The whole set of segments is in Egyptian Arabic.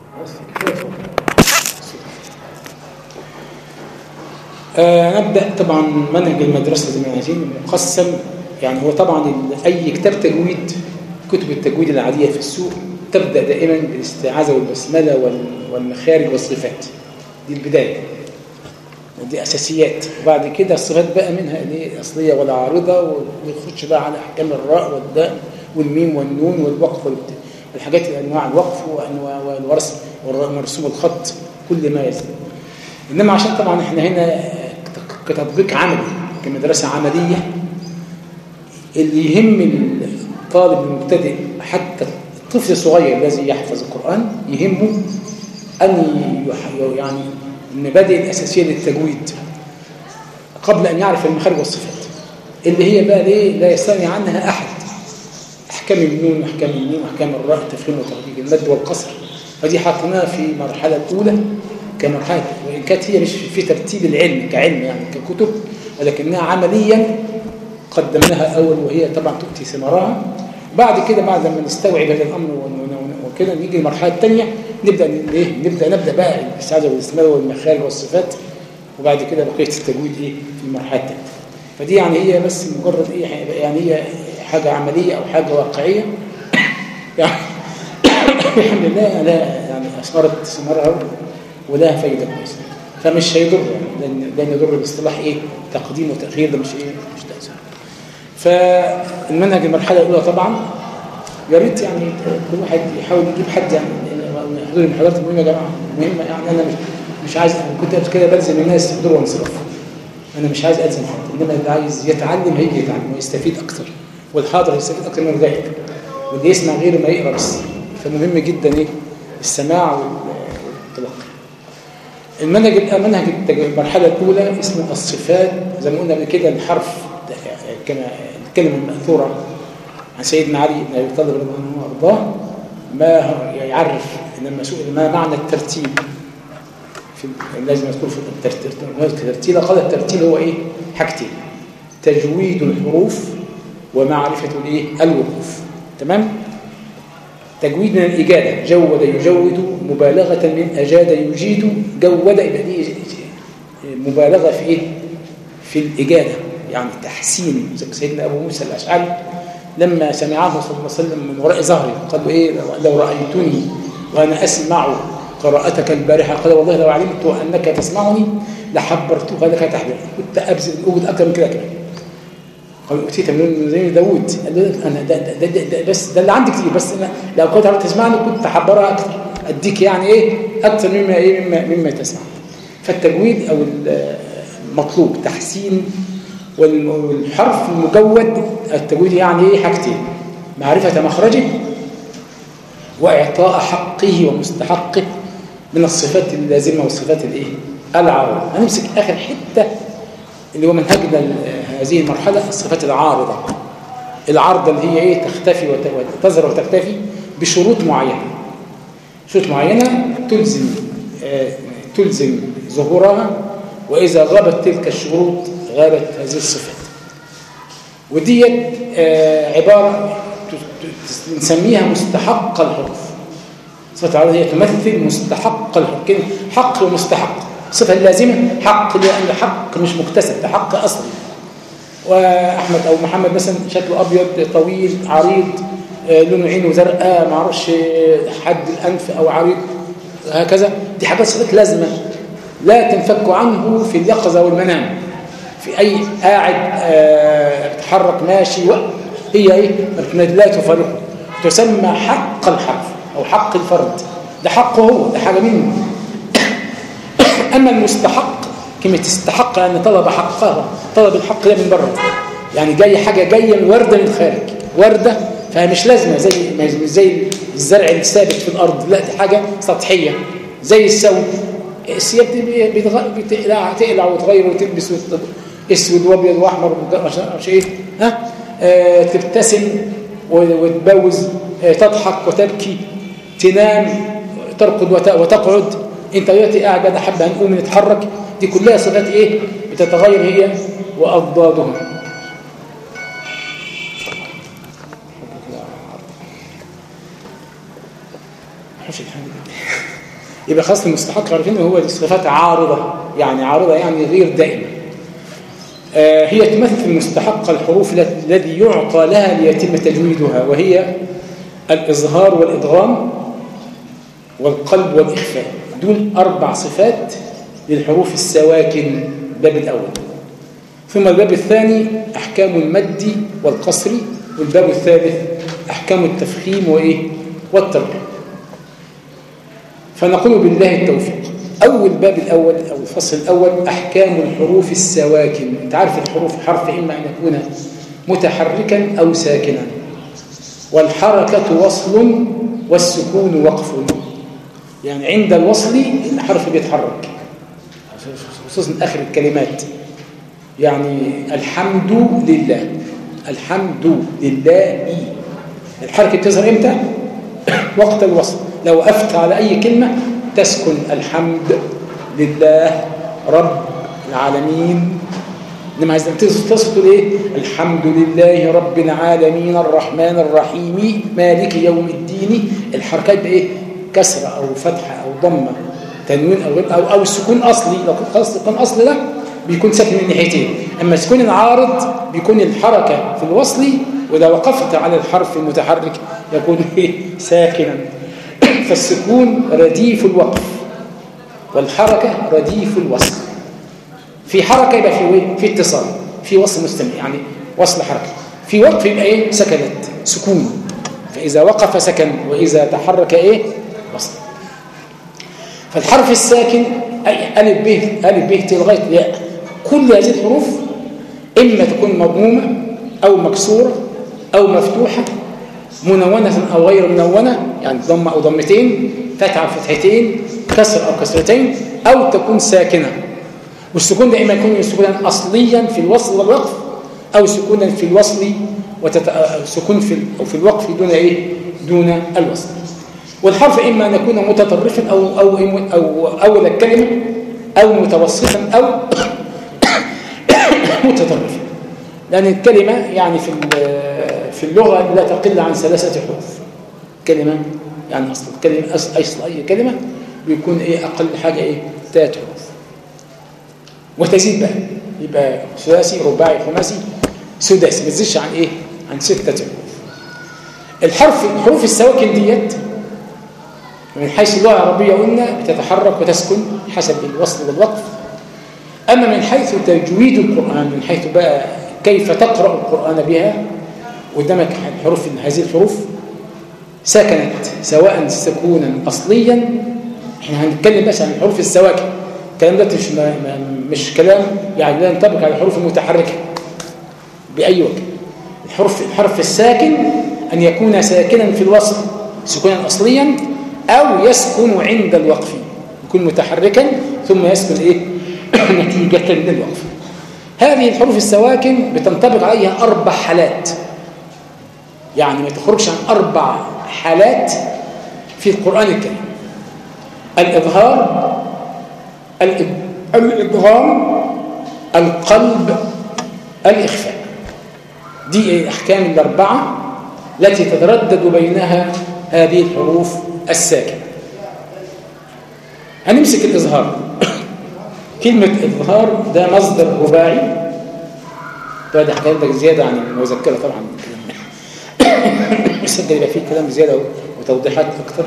آه نبدأ طبعا منهج المدرسة زي ما عايزين مقسم يعني هو طبعا أي كتاب تجويد كتب التجويد العادية في السوق تبدأ دائما بالاستعاذة والبسملة والمخارج والصفات دي البداية دي أساسيات وبعد كده الصفات بقى منها الايه أصلية ولا عارضة ونخش بقى على أحكام الراء والداء والميم والنون والوقف والحاجات أنواع الوقف وأنواع والورسم ورسوم الخط كل ما يزيد إنما عشان طبعا احنا هنا كتطبيق عملي كمدرسة عملية اللي يهم الطالب المبتدئ حتى الطفل الصغير الذي يحفظ القرآن يهمه أن يعني المبادئ الأساسية للتجويد قبل أن يعرف المخارج والصفات اللي هي بقى ليه لا يستغني عنها أحد أحكام النون أحكام الميم أحكام الراء التفخيم وترتيب المد والقصر فدي حطيناها في المرحلة الأولى كمرحلة وإن كانت هي مش في ترتيب العلم كعلم يعني ككتب ولكنها عمليا قدمناها أول وهي طبعا تؤتي ثمارها بعد كده بعد ما نستوعب هذا الأمر وكده نيجي المرحلة الثانية نبدأ إيه نبدأ نبدأ بقى الاستعاذة والاستمرار والمخارج والصفات وبعد كده بقية التجويد إيه في المرحلة الثانية فدي يعني هي بس مجرد إيه يعني هي حاجة عملية أو حاجة واقعية يعني الحمد لله لا يعني أثمرت ثمارها ولها فايدة كويسة فمش هيضر يعني لأن يضر باصطلاح إيه تقديم وتأخير ده مش إيه مش تأثير فالمنهج المرحلة الأولى طبعا يا ريت يعني كل واحد يحاول يجيب حد يعني حضور المحاضرات المهمة يا جماعة مهمة يعني أنا مش مش عايز أنا كنت قبل كده بلزم الناس يحضروا وانصرف أنا مش عايز ألزم حد إنما اللي عايز يتعلم هيجي يتعلم ويستفيد أكتر والحاضر يستفيد أكتر من الغائب واللي يسمع غير ما يقرأ بس فمهم جدا إيه السماع والتلقي المنهج المنهج المرحلة الأولى اسمه الصفات زي ما قلنا قبل كده الحرف كما الكلمة المأثورة عن سيدنا علي بن أبي طالب رضي الله عنه وأرضاه ما يعرف لما سئل ما معنى الترتيب في لازم يذكر في الترتيل قال الترتيل هو ايه حاجتين تجويد الحروف ومعرفة الايه الوقوف تمام تجويد من الإجادة جود يجود مبالغة من أجاد يجيد جود يبقى دي مبالغة في إيه؟ في الإجادة يعني تحسين سيدنا أبو موسى الأشعري لما سمعه صلى الله عليه وسلم من وراء ظهره قال له إيه لو رأيتني وأنا أسمع قراءتك البارحة قال والله لو علمت أنك تسمعني لحبرتك لك تحبير كنت أبذل الأجد أكثر من كده كمان قال أتيت من زي داوود قال له أنا ده, ده, ده, ده بس ده اللي عندي كتير بس أنا لو كنت عرفت تسمعني كنت أحبرها أكثر أديك يعني إيه أكثر مما إيه مما, مما تسمع فالتجويد أو المطلوب تحسين والحرف المجود التجويد يعني إيه حاجتين معرفة مخرجه وإعطاء حقه ومستحقه من الصفات اللازمة والصفات الإيه العارضة هنمسك آخر حتة اللي هو منهجنا هذه المرحلة الصفات العارضة العارضة اللي هي إيه تختفي وتظهر وتختفي بشروط معينة شروط معينة تلزم آه تلزم ظهورها وإذا غابت تلك الشروط غابت هذه الصفات وديت آه عبارة نسميها مستحق الحروف صفة العرض هي تمثل مستحق الحروف كلمة حق ومستحق الصفة اللازمة حق لأن حق مش مكتسب ده حق أصلي وأحمد أو محمد مثلا شكله أبيض طويل عريض لونه عينه زرقاء ما اعرفش حد الأنف أو عريض هكذا دي حاجات صفات لازمة لا تنفك عنه في اليقظة والمنام في أي قاعد بتحرك ماشي وقت هي ايه لا تفارقه تسمى حق الحرف او حق الفرد ده حقه هو ده حاجه منه اما المستحق كلمه استحق ان طلب حقها طلب الحق ده من بره يعني جاي حاجه جايه من ورده من الخارج ورده فهي مش لازمه زي مش زي الزرع الثابت في الارض لا دي حاجه سطحيه زي الثوب الثياب دي بتقلع تقلع وتغير وتلبس اسود وابيض واحمر مش ايه ها آه تبتسم وتبوز آه تضحك وتبكي تنام ترقد وتقعد انت دلوقتي قاعد بقى حبه هنقوم نتحرك دي كلها صفات ايه بتتغير هي واضدادها مش الحمد لله يبقى خاص المستحق عارفين هو صفات عارضة يعني عارضة يعني غير دائمة آه هي تمثل مستحق الحروف الذي يعطى لها ليتم تجويدها وهي الإظهار والإدغام والقلب والإخفاء دول أربع صفات للحروف السواكن الباب الأول ثم الباب الثاني أحكام المد والقصر والباب الثالث أحكام التفخيم وإيه والترقيم فنقول بالله التوفيق أول باب الأول أو الفصل الأول أحكام الحروف السواكن أنت عارف الحروف حرف إما أن يكون متحركا أو ساكنا والحركة وصل والسكون وقف يعني عند الوصل الحرف بيتحرك خصوصا آخر الكلمات يعني الحمد لله الحمد لله الحركة بتظهر امتى وقت الوصل لو وقفت على أي كلمة تسكن الحمد لله رب العالمين لما عايز تصل ايه الحمد لله رب العالمين الرحمن الرحيم مالك يوم الدين الحركات بايه كسره او فتحه او ضمه تنوين او غير او او السكون اصلي لو كان السكون اصلي ده بيكون ساكن من ناحيتين اما السكون العارض بيكون الحركه في الوصل واذا وقفت على الحرف المتحرك يكون ايه ساكنا فالسكون رديف الوقف والحركه رديف الوصل في حركه يبقى في ايه في اتصال في وصل مستمر يعني وصل حركه في وقف يبقى ايه سكنت سكون فاذا وقف سكن واذا تحرك ايه وصل فالحرف الساكن أي ألف ب ألف ب ت لغاية ياء كل هذه الحروف إما تكون مضمومة أو مكسورة أو مفتوحة منونة أو غير منونة يعني ضمة أو ضمتين فتحة أو فتحتين كسر أو كسرتين أو تكون ساكنة والسكون ده إما يكون سكونا أصليا في الوصل والوقف أو سكونا في الوصل وتت... سكون في أو في الوقف دون إيه دون الوصل والحرف إما أن يكون متطرفا أو أو أو أول الكلمة أو متوسطا أو متطرفا لأن الكلمة يعني في في اللغة لا تقل عن ثلاثة حروف كلمة يعني أصل الكلمة أصل أي كلمة بيكون إيه أقل حاجة إيه ثلاث حروف وتزيد بقى يبقى ثلاثي رباعي خماسي سداسي ما تزيدش عن إيه عن ستة حروف الحرف الحروف السواكن ديت من حيث اللغة العربية قلنا بتتحرك وتسكن حسب الوصل والوقف أما من حيث تجويد القرآن من حيث بقى كيف تقرأ القرآن بها قدامك حروف هذه الحروف سكنت سواء سكونا أصليا احنا هنتكلم بس عن الحروف السواكن الكلام ده مش مش كلام يعني لا ينطبق على الحروف المتحركة بأي وجه الحرف الحرف الساكن أن يكون ساكنا في الوصل سكونا أصليا أو يسكن عند الوقف يكون متحركا ثم يسكن إيه نتيجة للوقف هذه الحروف السواكن بتنطبق عليها أربع حالات يعني ما تخرجش عن أربع حالات في القرآن الكريم الإظهار الإدغام القلب الإخفاء دي الأحكام الأربعة التي تتردد بينها هذه الحروف الساكنة هنمسك الإظهار كلمة إظهار ده مصدر رباعي طبعا ده حكاية لك زيادة عن المذكرة طبعا مسجل يبقى فيه كلام زيادة وتوضيحات أكثر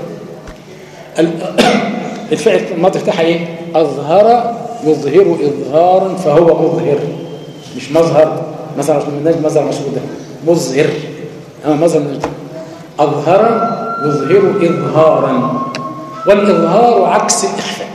الفعل الماضي بتاعها ايه أظهر يظهر إظهارا فهو مظهر مش مظهر مثلا مش من مظهر مشهود ده مظهر أما مظهر من أظهر يظهر إظهارا والإظهار عكس الإخفاء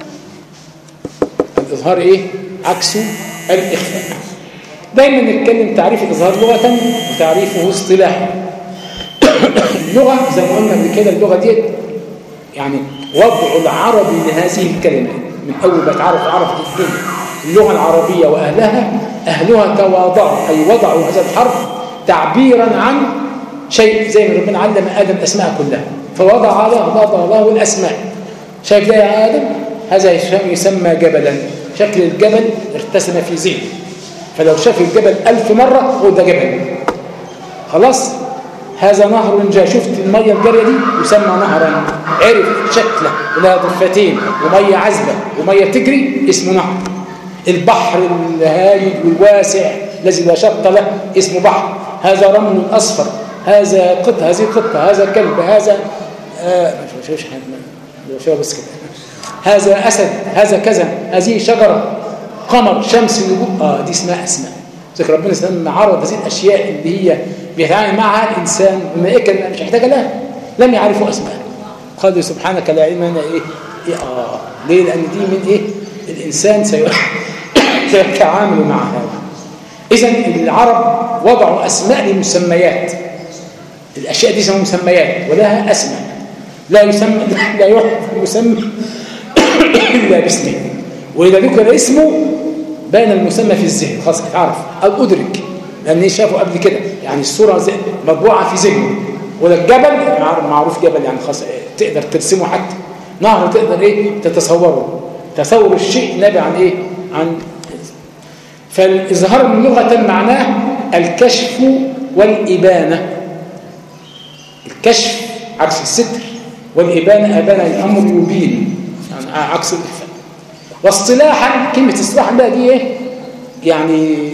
الإظهار إيه؟ عكسه الإخفاء دايما نتكلم تعريف الإظهار لغة وتعريفه اصطلاحا اللغة زي ما قلنا قبل كده اللغة دي يعني وضع العربي لهذه الكلمات من أول ما تعرف عرف الدنيا اللغة العربية وأهلها أهلها تواضعوا أي وضعوا هذا الحرف تعبيرا عن شيء زي ما ربنا علم آدم الأسماء كلها فوضع له وضع له الأسماء شايف ده يا آدم هذا يسمى جبلا شكل الجبل ارتسم في ذهنه فلو شاف الجبل ألف مرة هو ده جبل خلاص هذا نهر جاء شفت المية الجارية دي يسمى نهرا عرف شكله لها ضفتين ومية عذبة ومية تجري اسمه نهر البحر الهايد والواسع الذي لا شط له اسمه بحر هذا رمل أصفر هذا قطة هذه قطة هذا كلب هذا آه مش مش مش بس كده هذا أسد هذا كذا هذه شجرة قمر شمس نجوم اه دي اسمها أسماء ذكر ربنا سبحانه عرض هذه الأشياء اللي هي بيتعامل معها الإنسان والملائكة مش محتاجة لها لم يعرفوا أسماء قال سبحانك لا علم لنا إيه, إيه آه ليه لأن دي من إيه الإنسان سيتعامل مع هذا إذا العرب وضعوا أسماء لمسميات الأشياء دي اسمها مسميات ولها أسماء لا يسمى لا يعرف المسمى إلا باسمه وإذا ذكر اسمه بان المسمى في الذهن خلاص اتعرف أو أدرك لأن شافه قبل كده يعني الصورة مطبوعة في ذهنه ولا الجبل معروف جبل يعني خلاص تقدر ترسمه حتى نهر تقدر ايه تتصوره تصور الشيء نابع عن ايه عن فالإظهار من لغة معناه الكشف والإبانة الكشف عكس الستر والإبانة أبانة الأمر يبين يعني عكس الإخفاء واصطلاحا كلمة اصطلاحا بقى دي ايه يعني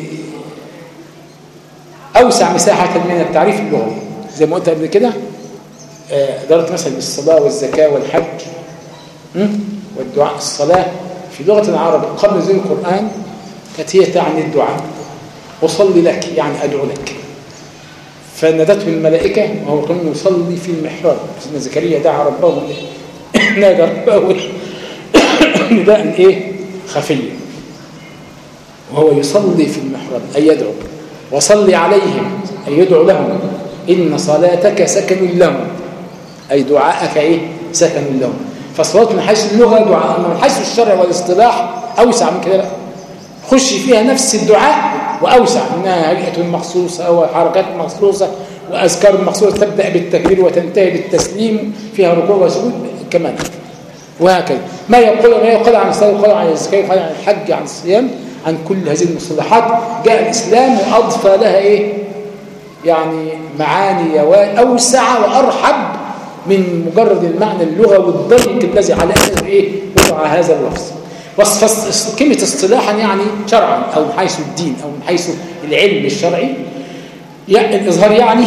أوسع مساحة من التعريف اللغوي زي ما قلت قبل كده ضربت مثلا بالصلاة والزكاة والحج والدعاء الصلاة في لغة العرب قبل نزول القرآن كانت هي تعني الدعاء أصلي لك يعني أدعو لك فنادته الملائكة وهو كان يصلي في المحراب سيدنا زكريا دعا ربه نادى ربه نداء ايه خفيا وهو يصلي في المحراب أي يدعو وصلي عليهم أي يدعو لهم إن صلاتك سكن لهم أي دعاءك إيه سكن لهم فالصلاة من حيث اللغة دعاء من حيث الشرع والاصطلاح أوسع من كده خش فيها نفس الدعاء وأوسع إنها هيئة مخصوصة وحركات مخصوصة وأذكار مخصوصة تبدأ بالتكبير وتنتهي بالتسليم فيها ركوع وسجود كمان وهكذا ما يقول ما يقول عن الصلاة يقول عن الزكاة يقول عن الحج عن الصيام عن كل هذه المصطلحات جاء الإسلام وأضفى لها إيه يعني معاني أوسع وأرحب من مجرد المعنى اللغوي الضيق الذي على أساس إيه وضع هذا اللفظ وصف كلمة اصطلاحا يعني شرعا أو من حيث الدين أو من حيث العلم الشرعي يعني الإظهار يعني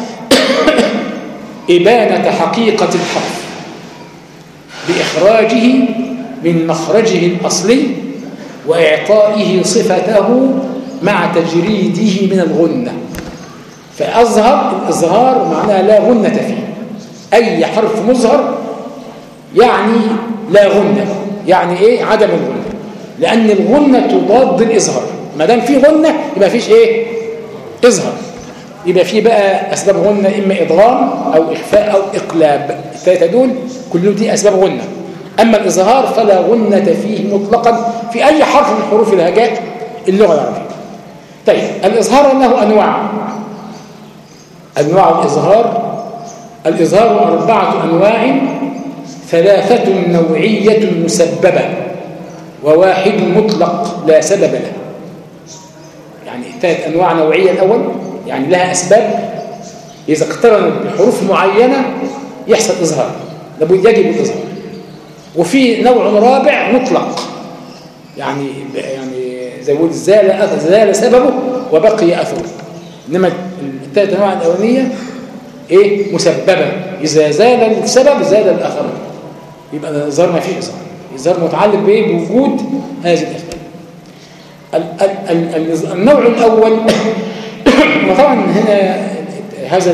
إبانة حقيقة الحرف بإخراجه من مخرجه الأصلي وإعطائه صفته مع تجريده من الغنة فأظهر الإظهار معناه لا غنة فيه أي حرف مظهر يعني لا غنة يعني إيه عدم الغنة لأن الغنة تضاد الإظهار ما دام في غنة يبقى فيش إيه إظهار يبقى في بقى أسباب غنة إما إضغام أو إخفاء أو إقلاب الثلاثة دول كلهم دي أسباب غنة أما الإظهار فلا غنة فيه مطلقا في أي حرف من حروف الهجاء اللغة العربية طيب الإظهار له أنواع أنواع الإظهار الإظهار أربعة أنواع ثلاثة نوعية مسببة وواحد مطلق لا سبب له يعني ثلاث أنواع نوعية الأول يعني لها أسباب إذا اقترنت بحروف معينة يحصل إظهار لابد يجب الإظهار وفي نوع رابع مطلق يعني يعني زي ما بيقول زال زال سببه وبقي اثره انما الثلاث انواع الاولانيه ايه مسببه اذا زال السبب زال الاثر يبقى الظهر ما فيه اظهار الظهر متعلق بايه بوجود هذه الاسباب النوع الاول وطبعا هنا هذا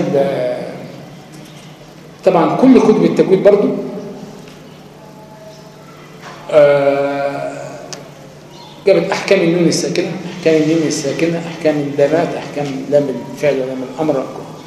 طبعا كل كتب التجويد برضو آه جابت أحكام النون الساكنة أحكام النون الساكنة أحكام اللامات أحكام لام الفعل ولام الأمر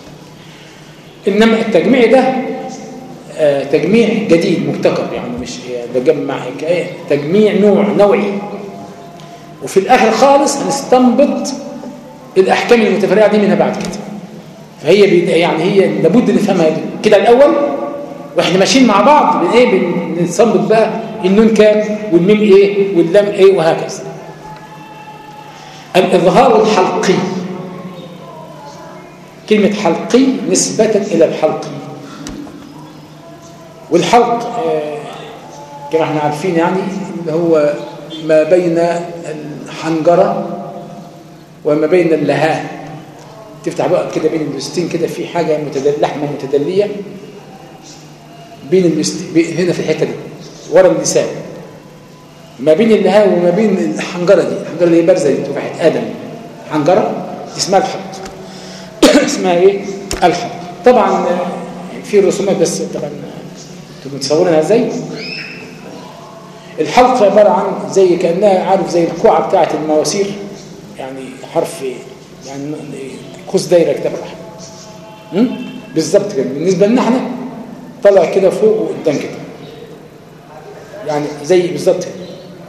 إنما التجميع ده آه تجميع جديد مبتكر يعني مش بجمع تجميع نوع نوعي وفي الآخر خالص هنستنبط الأحكام المتفرعة دي منها بعد كده فهي يعني هي لابد نفهمها كده الأول واحنا ماشيين مع بعض بن ايه بنستنبط بقى النون كام والميم ايه واللام ايه وهكذا الإظهار الحلقي كلمة حلقي نسبة إلى الحلقي والحلق آه، كما احنا عارفين يعني اللي هو ما بين الحنجرة وما بين اللهاه تفتح بقى كده بين اللوستين كده في حاجة متدل... لحمة متدلية بين اللوستين هنا في الحتة دي ورا اللسان ما بين اللهاه وما بين الحنجرة دي الحنجرة اللي هي بارزة دي تفاحة آدم حنجرة اسمها الحلق اسمها ايه الحلق طبعا في رسومات بس طبعا انتوا متصورينها ازاي الحلق عباره عن زي كانها عارف زي الكوعه بتاعه المواسير يعني حرف يعني قوس دايره كده بالرحمه بالظبط كده بالنسبه لنا احنا طلع كده فوق وقدام كده يعني زي بالظبط كده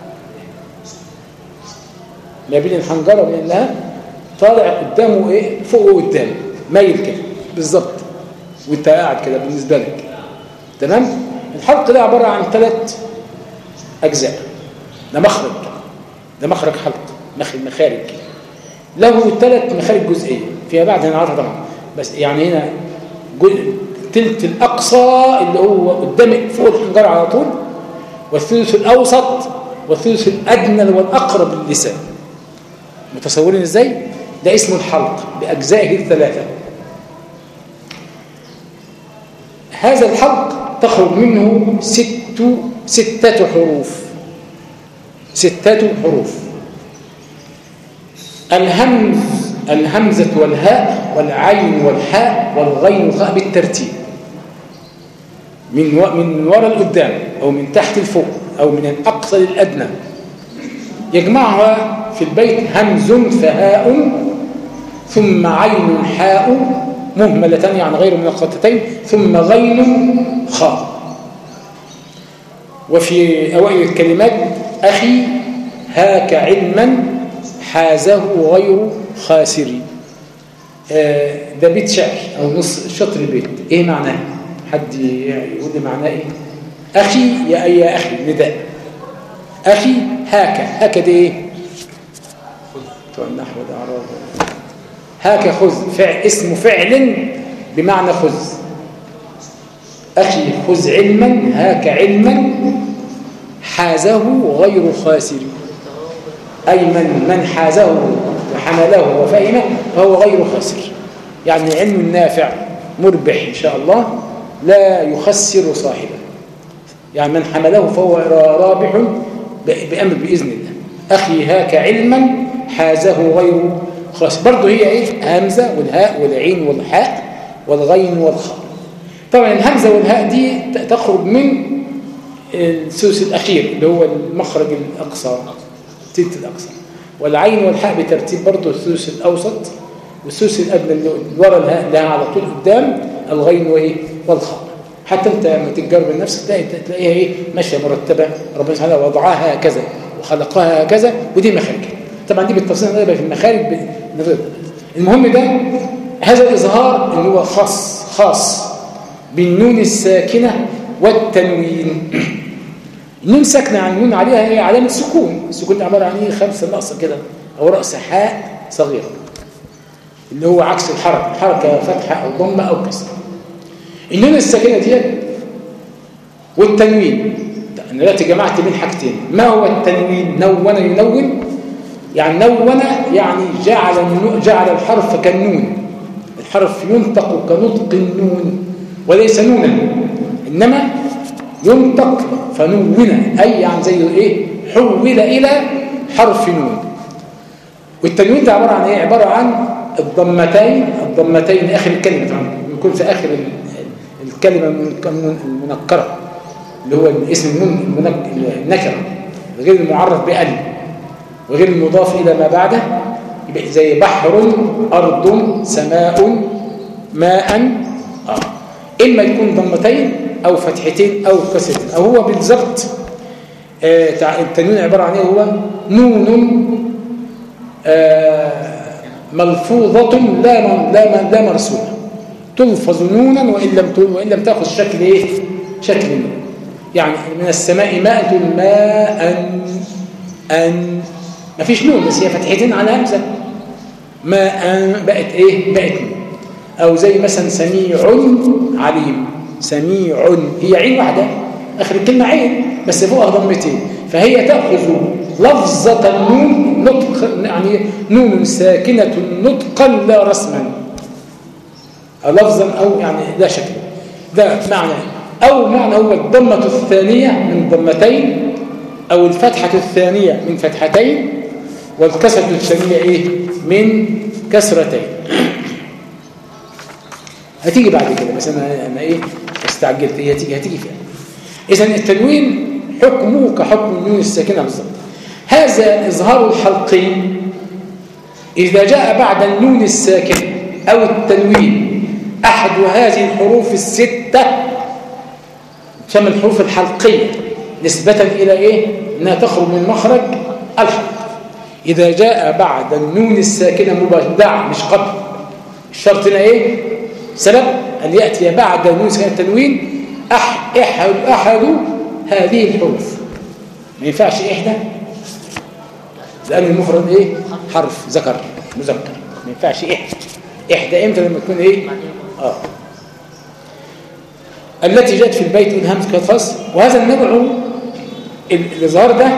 ما بين الحنجره وبين اللها طالع قدامه ايه فوق وقدام مايل كده بالظبط وانت قاعد كده بالنسبه لك تمام الحلق ده عباره عن ثلاث اجزاء ده مخرج ده مخرج حلق مخرج مخارج له ثلاث مخارج جزئيه فيما بعد هنعرفها طبعا بس يعني هنا الثلث الاقصى اللي هو قدام فوق الحنجره على طول والثلث الاوسط والثلث الادنى والاقرب للسان متصورين ازاي ده اسمه الحلق باجزائه الثلاثه هذا الحلق تخرج منه ست ستة حروف ستة حروف الهمز الهمزة والهاء والعين والحاء والغين والخاء بالترتيب من و... من وراء القدام أو من تحت الفوق أو من الأقصى للأدنى يجمعها في البيت همز فهاء ثم عين حاء مهملتان يعني غير منقطتين ثم غين خاء وفي أوائل الكلمات أخي هاك علما حازه غير خاسري آه ده بيت شعر أو نص شطر البيت إيه معناه حد يقول لي معناه إيه أخي يا أي أخي نداء أخي هاك هاك ده إيه بتوع النحو ده عرب هاك خذ فعل اسم فعل بمعنى خذ أخي خذ علما هاك علما حازه غير خاسر أي من من حازه وحمله وفهمه فهو غير خاسر يعني علم نافع مربح إن شاء الله لا يخسر صاحبه يعني من حمله فهو رابح بأمر بإذن الله أخي هاك علما حازه غير خاسر برضه هي إيه همزة والهاء والعين والحاء والغين والخاء طبعا الهمزة والهاء دي تخرج من الثلث الأخير اللي هو المخرج الأقصى الثلث الأقصى والعين والحاء بترتيب برضه الثلث الأوسط والثلث الأدنى اللي ورا الهاء لها على طول قدام الغين وإيه والخاء حتى أنت لما تتجرب نفسك تلاقي تلاقيها إيه ماشية مرتبة ربنا سبحانه وضعها هكذا وخلقها هكذا ودي مخارج طبعا دي بالتفصيل هنقرا في المخارج المهم ده هذا الإظهار اللي هو خاص خاص بالنون الساكنة والتنوين النون ساكنة عن النون عليها هي علامة سكون السكون ده عبارة عن ايه خمسة نقصة كده أو رأس حاء صغيرة اللي هو عكس الحركة الحركة فتحة أو ضمة أو كسر النون الساكنة ديت والتنوين أنا دلوقتي جمعت بين حاجتين ما هو التنوين نون ينون يعني نون يعني جعل جعل الحرف كالنون الحرف ينطق كنطق النون وليس نونا إنما ينطق فنون أي يعني زي إيه حول إلى حرف نون والتنوين ده عبارة عن إيه عبارة عن الضمتين الضمتين آخر الكلمة طبعا يكون في آخر الكلمة المنكرة اللي هو اسم النون النكرة غير المعرف بأل وغير المضاف إلى ما بعده يبقى زي بحر أرض سماء ماء آه. إما يكون ضمتين أو فتحتين أو كسرتين أو هو بالضبط آه التنوين عبارة عن إيه هو نون آه ملفوظة لا من لا من لا مرسومة تلفظ نونا وإن لم وإن لم تأخذ شكل إيه شكل نون يعني من السماء ماء تقول ماء أن ما فيش نون بس هي فتحتين على همزة ماء بقت إيه بقت نون أو زي مثلا سميع عليم سميع هي عين واحدة آخر الكلمة عين بس فوقها ضمتين فهي تأخذ لفظة النون نطق يعني نون ساكنة نطقا لا رسما أو لفظا أو يعني لا شكل ده معنى أو معنى هو الضمة الثانية من ضمتين أو الفتحة الثانية من فتحتين والكسرة الثانية إيه من كسرتين هتيجي بعد كده بس أنا, أنا إيه استعجلت هي هتيجي هتيجي فيها إذا التنوين حكمه كحكم النون الساكنة بالضبط هذا إظهار الحلقي إذا جاء بعد النون الساكنة أو التنوين أحد هذه الحروف الستة تسمى الحروف الحلقية نسبة إلى إيه؟ أنها تخرج من مخرج الحلق إذا جاء بعد النون الساكنة مباشرة مش قبل الشرط هنا إيه؟ سبب أن يأتي بعد النون الساكنة التنوين أحد, أحد هذه الحروف ما ينفعش إحدى لأن المفرد إيه؟ حرف ذكر مذكر ما ينفعش إحدى إحدى إمتى لما تكون إيه؟ آه التي جاءت في البيت من همس كالفصل وهذا النوع الإظهار ده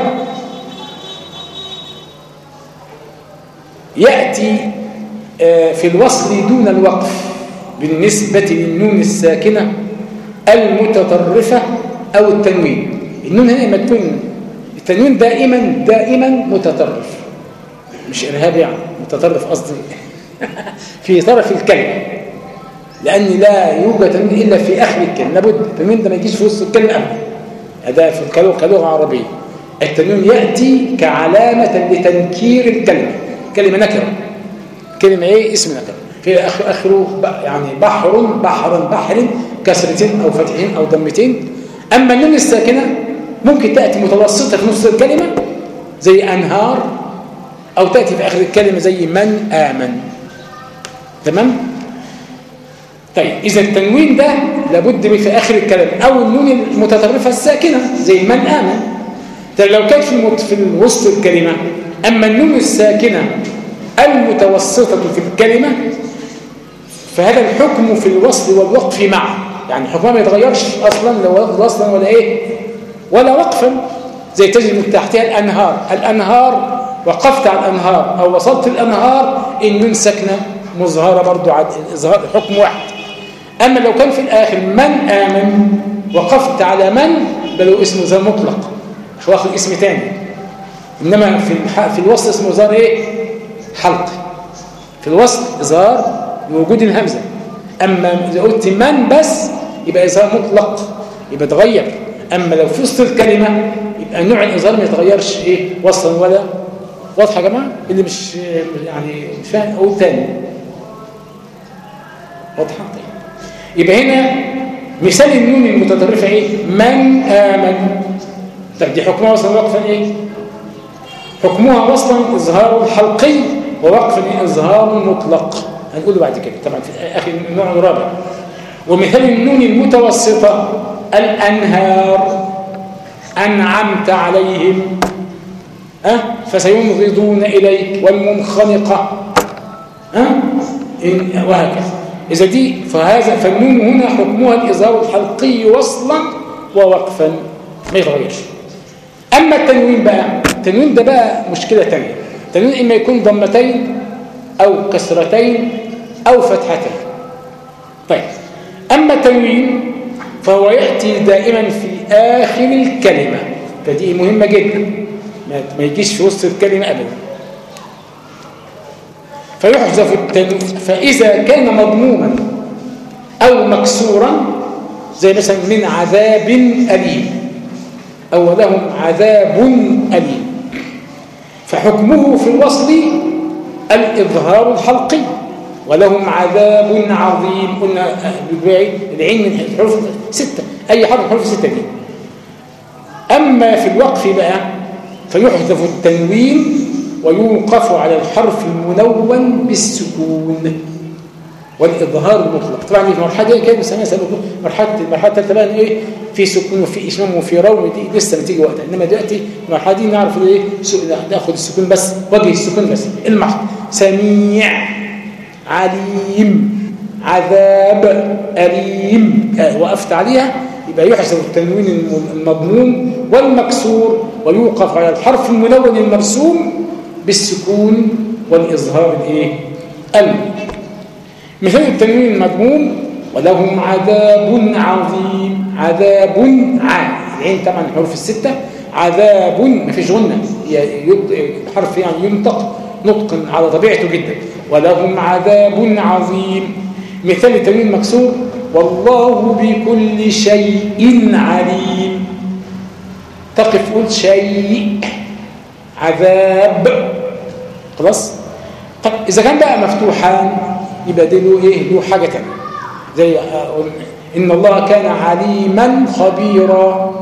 يأتي آه، في الوصل دون الوقف بالنسبة للنون الساكنة المتطرفة أو التنوين النون هنا لما تكون التنوين دائما دائما متطرف مش إرهاب يعني متطرف قصدي في طرف الكلمة لأن لا يوجد تنوين إلا في آخر الكلمة لابد التنوين ده ما يجيش في وسط الكلمة أبدا هذا في كلغة عربية التنوين يأتي كعلامة لتنكير الكلمة كلمة نكرة كلمة إيه اسم نكرة في آخره يعني بحر بحر بحر كسرتين أو فتحين أو ضمتين أما النون الساكنة ممكن تأتي متوسطة في نص الكلمة زي أنهار أو تأتي في آخر الكلمة زي من آمن تمام؟ طيب إذا التنوين ده لابد من في آخر الكلام أو النون المتطرفة الساكنة زي من آمن طيب لو كانت في في وسط الكلمة أما النون الساكنة المتوسطة في الكلمة فهذا الحكم في الوصل والوقف معا يعني حكمها ما يتغيرش أصلا لو وصلا ولا إيه ولا وقفا زي تجد من تحتها الأنهار الأنهار وقفت على الأنهار أو وصلت الأنهار النون ساكنة مظهرة برضو على إظهار حكم واحد أما لو كان في الآخر من آمن وقفت على من بل اسمه زار مطلق مش واخد اسم تاني إنما في في الوصل اسمه زار إيه حلق في الوصل إظهار بوجود الهمزة أما إذا قلت من بس يبقى إظهار مطلق يبقى تغير أما لو في وسط الكلمة يبقى نوع الإظهار ما يتغيرش إيه وصلا ولا واضحة يا جماعة اللي مش يعني مش فاهم أقول تاني واضحة طيب يبقى هنا مثال النون المتطرفة ايه من آمن طب دي حكمها وصلا وقفا ايه حكمها وصلا إظهار حلقي ووقفا إظهار مطلق هنقوله بعد كده طبعا في آخر النوع الرابع ومثال النون المتوسطة الأنهار أنعمت عليهم أه؟ فسينغضون إليك والمنخنقة أه؟ وهكذا إذا دي فهذا فالنون هنا حكمها الإظهار الحلقي وصلا ووقفا ما يتغيرش أما التنوين بقى التنوين ده بقى مشكلة تانية التنوين إما يكون ضمتين أو كسرتين أو فتحتين طيب أما التنوين فهو يأتي دائما في آخر الكلمة فدي مهمة جدا ما يجيش في وسط الكلمة أبدا فيحذف التنوين فإذا كان مضموما أو مكسورا زي مثلا من عذاب أليم أو لهم عذاب أليم فحكمه في الوصل الإظهار الحلقي ولهم عذاب عظيم قلنا العين من الحروف ستة أي حرف حروف ستة دي أما في الوقف بقى فيحذف التنوين ويوقف على الحرف المنون بالسكون والإظهار المطلق طبعا في المرحلة دي كده بنسميها مرحلة المرحلة الثالثة بقى إيه في سكون وفي إشمام وفي روم دي لسه بتيجي وقتها إنما دلوقتي المرحلة دي نعرف إيه ناخد السكون بس وجه السكون بس المحض سميع عليم عذاب أليم آه وقفت عليها يبقى يحسب التنوين المضموم والمكسور ويوقف على الحرف الملون المرسوم بالسكون والإظهار الإيه؟ ال مثال التنوين المضموم ولهم عذاب عظيم عذاب عام العين طبعا الحروف الستة عذاب ما فيش غنة الحرف يعني ينطق نطق على طبيعته جدا ولهم عذاب عظيم مثال التنوين المكسور والله بكل شيء عليم تقف قول شيء عذاب خلاص طب إذا كان بقى مفتوحان يبقى ده له إيه له حاجة تانية زي إن الله كان عليما خبيرا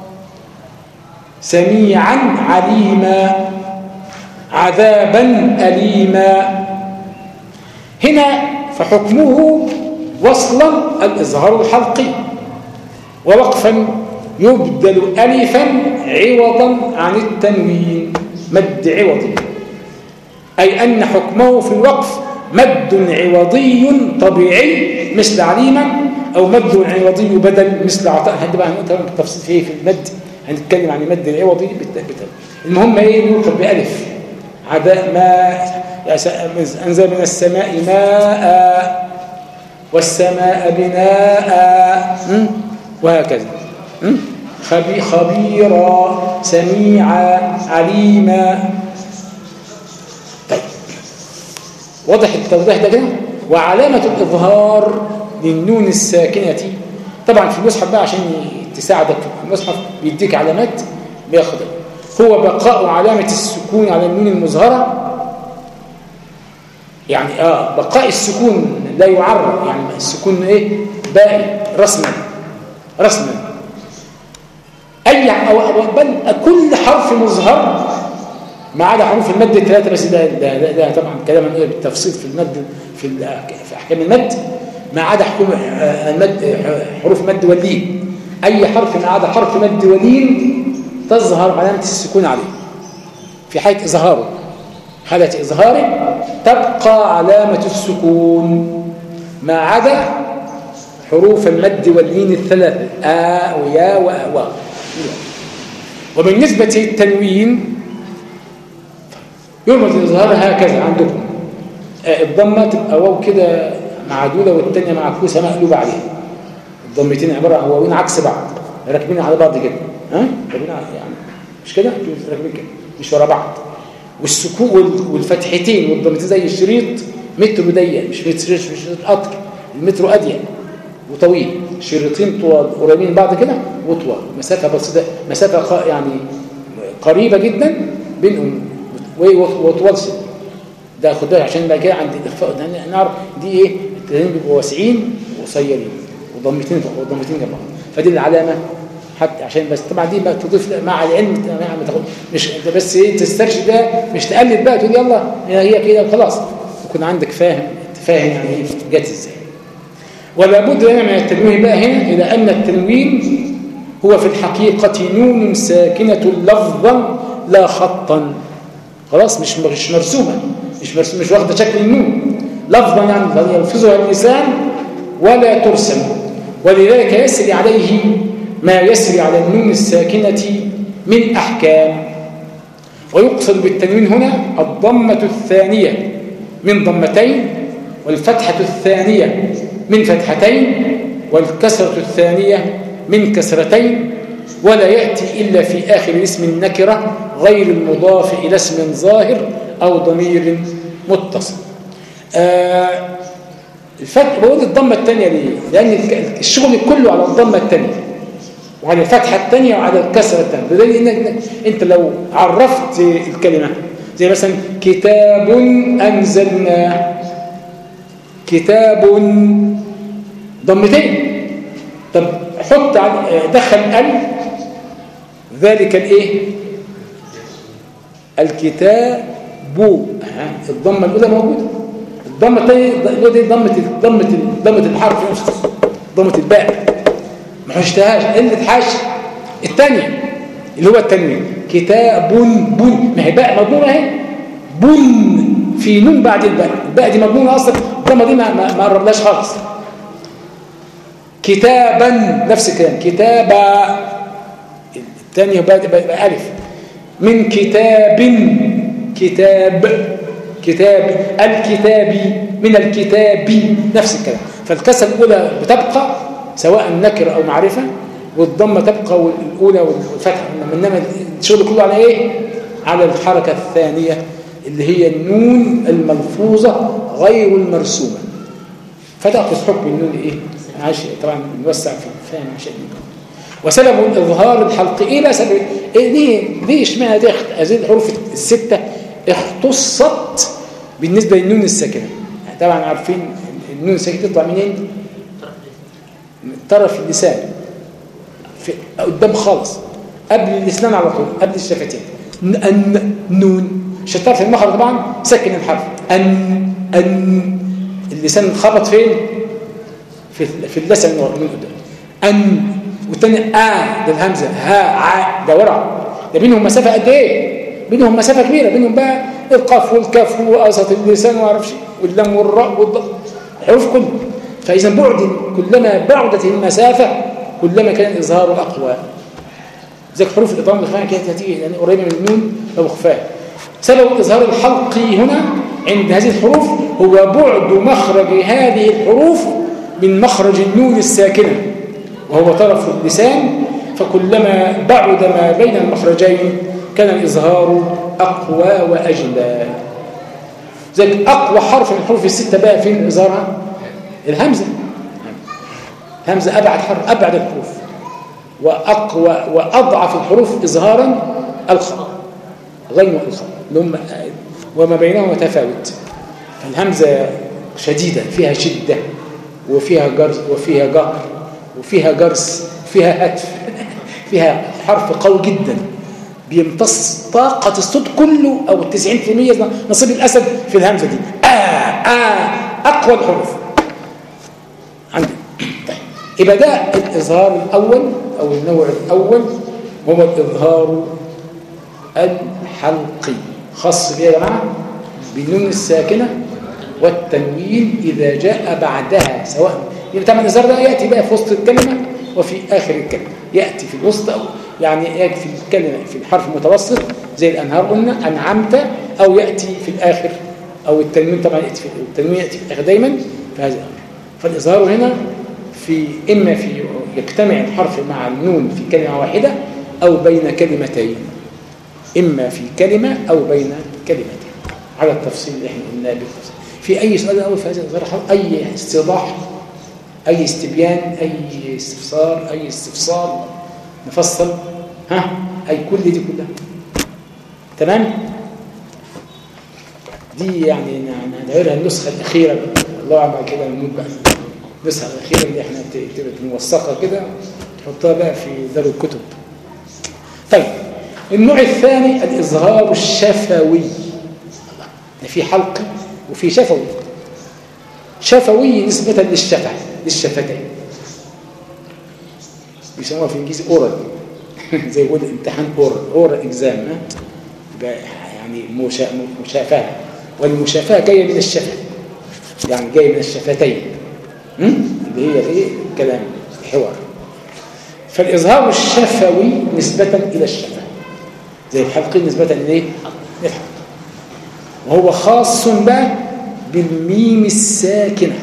سميعا عليما عذابا أليما هنا فحكمه وصلا الإظهار الحلقي ووقفا يبدل ألفا عوضا عن التنوين مد عوضي أي أن حكمه في الوقف مد عوضي طبيعي مثل عليما أو مد عوضي بدل مثل عطاء هذا بقى هنقول بالتفصيل فيه في المد هنتكلم عن المد العوضي بالتالي المهم ايه يوقف بألف عداء ماء أنزل من السماء ماء والسماء بناء وهكذا خبيرا سميعا عليما طيب واضح التوضيح ده كده وعلامة الإظهار للنون الساكنة طبعا في المصحف بقى عشان تساعدك في المصحف بيديك علامات بياخد هو بقاء علامة السكون على النون المظهرة يعني اه بقاء السكون لا يعرب يعني السكون ايه باقي رسما رسما اي أو بل كل حرف مظهر ما عدا حروف المد الثلاثه بس ده ده, ده, ده طبعا كلام ايه بالتفصيل في المد في في احكام المد ما عدا حكم آه، المد حروف مد واللين اي حرف ما عدا حرف مد ولين تظهر علامه السكون عليه في حاله اظهاره حالة إظهاره تبقى علامة السكون ما عدا حروف المد واللين الثلاثة آ ويا وأ و وبالنسبة للتنوين يرمز الإظهار هكذا عندكم الضمة تبقى واو كده معدودة والتانية معكوسة مقلوبة عليها الضمتين عبارة عن واوين عكس بعض راكبين على بعض كده ها راكبين يعني مش كده راكبين كده مش ورا بعض والسكون والفتحتين والضمتين زي الشريط متر ضيق مش متر مش شريط قطر المتر اضيق وطويل شريطين طوال قريبين بعض كده وطوال مسافه بسيطه مسافه يعني قريبه جدا بينهم وطوال ده خد بالك عشان بقى كده عند الاخفاء نعرف دي ايه التنين بيبقوا واسعين وقصيرين وضمتين وضمتين جنب بعض فدي العلامه حتى عشان بس طبعا دي بقى تضيف مع العلم ما تاخد مش انت بس ايه تسترشد ده مش تقلد بقى تقول يلا هي كده وخلاص يكون عندك فاهم فاهم يعني ايه جت ازاي ولا بد لنا من التنويه بقى هنا الى ان التنوين هو في الحقيقة نون ساكنة لفظا لا خطا خلاص مش مش مرسومة مش مرسومة مش واخدة شكل النون لفظا يعني يلفظها اللسان ولا ترسم ولذلك يسري عليه ما يسري على النون الساكنة من أحكام ويقصد بالتنوين هنا الضمة الثانية من ضمتين والفتحة الثانية من فتحتين والكسرة الثانية من كسرتين ولا يأتي إلا في آخر اسم النكرة غير المضاف إلى اسم ظاهر أو ضمير متصل آه الفتح بقول الضمة الثانية ليه؟ لأن الشغل كله على الضمة الثانية وعلى الفتحة الثانية وعلى الكسرة الثانية بدليل إنك أنت لو عرفت الكلمة زي مثلا كتاب أنزلنا كتاب ضمتين طب حط دخل ال ذلك الايه الكتاب الضمه الاولى موجوده الضمه الثانيه دي ضمه ضمه ضمه الحرف نفسه ضمه الباء ما حشتهاش اللي اتحش الثانيه اللي هو التنوين كتاب بن ما هي باء مضمومه اهي بن في نون بعد الباء الباء دي مضمونه اصلا الضمه دي ما ما قربناش خالص كتابا نفس الكلام كتابا الثانيه بقى, بقى الف من كتاب كتاب كتاب الكتاب من الكتاب نفس الكلام فالكسر الاولى بتبقى سواء نكر او معرفه والضمه تبقى الاولى والفتحه انما الشغل كله على ايه على الحركه الثانيه اللي هي النون الملفوظه غير المرسومه فتاخذ حكم النون ايه عاش طبعا نوسع في الفهم عشان وسبب اظهار الحلق ايه لا سبب إيه ليه ليه اشمعنى دي هذه الحروف السته اختصت بالنسبه للنون الساكنه طبعا عارفين النون الساكنه تطلع منين من طرف اللسان في قدام خالص قبل الاسنان على طول قبل الشفتين ان نون مش هتعرف المخرج طبعا سكن الحرف ان ان اللسان اتخبط فين في في اللسان من قدام ان والثاني ا ده الهمزه ها ع ده ورع ده بينهم مسافه قد ايه بينهم مسافه كبيره بينهم بقى القاف والكاف ووسط اللسان وما اعرفش واللام والراء والضاد الحروف كلها فاذا بعد كلما بعدت المسافه كلما كان الاظهار اقوى زي حروف الاضمام والخفاء كانت هتيجي يعني قريبه من النون او خفاء سبب اظهار الحلق هنا عند هذه الحروف هو بعد مخرج هذه الحروف من مخرج النون الساكنه وهو طرف اللسان فكلما بعد ما بين المخرجين كان الإظهار أقوى وأجلى زي أقوى حرف من الحروف الستة بقى فين إظهارها الهمزة الهمزة أبعد حرف أبعد الحروف وأقوى وأضعف الحروف إظهارا الخاء غين والخاء لهم وما بينهما تفاوت فالهمزة شديدة فيها شدة وفيها جرس وفيها جهر وفيها جرس وفيها هتف فيها حرف قوي جدا بيمتص طاقة الصوت كله أو 90% نصيب الأسد في الهمزة دي آه آه أقوى الحروف عندي طيب يبقى ده الإظهار الأول أو النوع الأول هو الإظهار الحلقي خاص بيه يا جماعة بالنون الساكنة والتنوين إذا جاء بعدها سواء يبقى طبعا الإظهار ده يأتي بقى في وسط الكلمة وفي آخر الكلمة يأتي في الوسط أو يعني يأتي في الكلمة في الحرف المتوسط زي الأنهار قلنا أنعمت أو يأتي في الآخر أو التنوين طبعا يأتي في التنوين يأتي في الآخر دايما في هذا الأمر فالإظهار هنا في إما في يجتمع الحرف مع النون في كلمة واحدة أو بين كلمتين إما في كلمة أو بين كلمتين على التفصيل اللي احنا قلناه بالتفصيل في أي سؤال أول في هذا الإظهار أي استيضاح أي استبيان أي استفسار أي استفسار نفصل ها أي كل دي كلها تمام دي يعني نعتبرها النسخة الأخيرة الله أعلم كده نموت بقى النسخة الأخيرة اللي احنا تبقى موثقة كده تحطها بقى في دار الكتب طيب النوع الثاني الإظهار الشفوي ده في حلقي وفي شفوي شفوي نسبة للشفة للشفتين بيسموها في الانجليزي اورال زي يقول امتحان اورال اورال اكزام يعني مشافهه والمشافهه جايه من الشفه يعني جايه من الشفتين اللي هي ايه الكلام الحوار فالاظهار الشفوي نسبه الى الشفه زي الحلقين نسبه لايه للحلق وهو خاص بقى بالميم الساكنه